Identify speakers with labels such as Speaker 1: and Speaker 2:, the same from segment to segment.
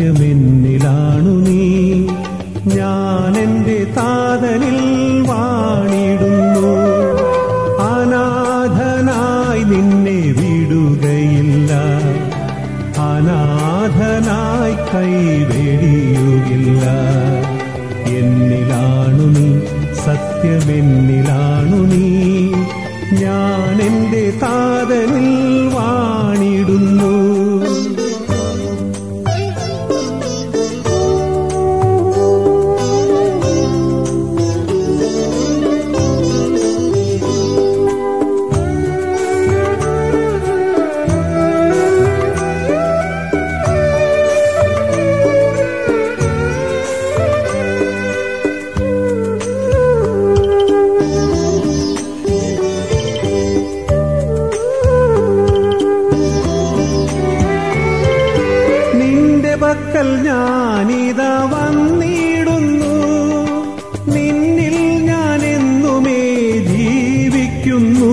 Speaker 1: സത്യമെന്നിലാണു നീ ഞാൻ എന്റെ താതനിൽ വാണിടുന്നു അനാഥനായി നിന്നെ വിടുകയില്ല അനാഥനായി കൈവെടിയുകില്ല എന്നിലാണു നീ സത്യമെന്നിലാണു നീ ഞാൻ എന്റെ താതനിൽ വാണിടുന്നു നിന്റെ പക്കൽ ഞാനിതാ വന്നിടുന്നു നിന്നിൽ ഞാൻ എന്നുമേ ജീവിക്കുന്നു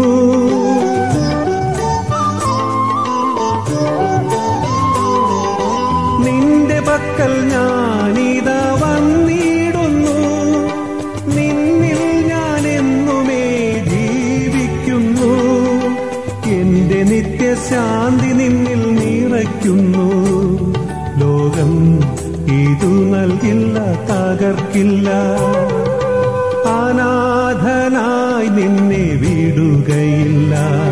Speaker 1: നിന്റെ പക്കൽ ഞാനിതാ വന്നിടുന്നു നിന്നിൽ ഞാൻ എന്നുമേ ജീവിക്കുന്നു എന്റെ നിത്യശാന്തി നിന്നിൽ നിറയ്ക്കുന്നു ലോകം ഇതു നൽകില്ല തകർക്കില്ല അനാഥനായി നിന്നെ വിടുകയില്ല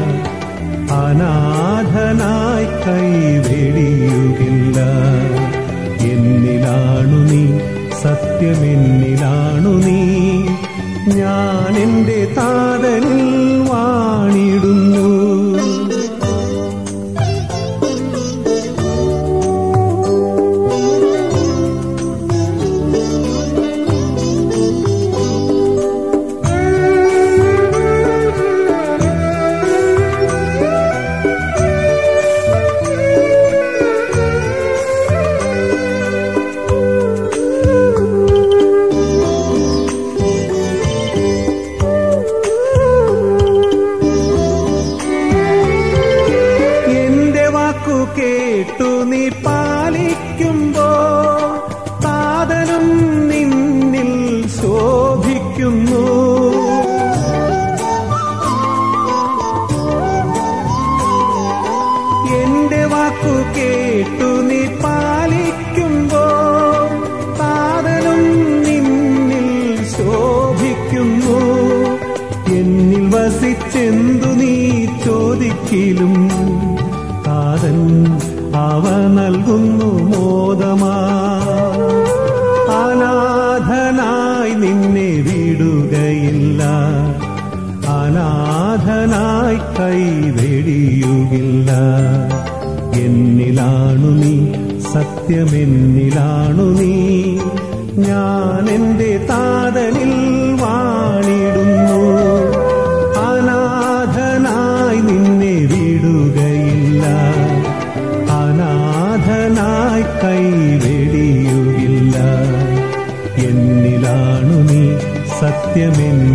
Speaker 1: അനാഥനായി കൈവെടിയുകില്ല എന്നിലാണു നീ സത്യമെന്നിലാണു നീ ഞാൻ എന്റെ താതനിൽ വാണിടുന്നു എന്റെ വാക്കു കേട്ടു നീ പാലിക്കുമ്പോ താതനും നിന്നിൽ ശോഭിക്കുന്നു എന്റെ വാക്കു കേട്ടു നീ പാലിക്കുമ്പോ താതനും നിന്നിൽ ശോഭിക്കുന്നു എന്നിൽ വസിച്ചെന്തു നീ ചോദിക്കിലും താതൻ അവ നൽകുന്നു മോദമാ അനാഥനായി നിന്നെ വിടുകയില്ല അനാഥനായി കൈവെടിയുകില്ല എന്നിലാണു നീ സത്യമെന്നിലാണു നീ ഞാൻ എന്റെ താതനിൽ വാണിടുന്നു അനാഥനായി നിന്നെ വിടുകയില്ല അനാഥനായി കൈവെടിയുകില്ല എന്നിലാണു നീ സത്യമെന്നിലാണു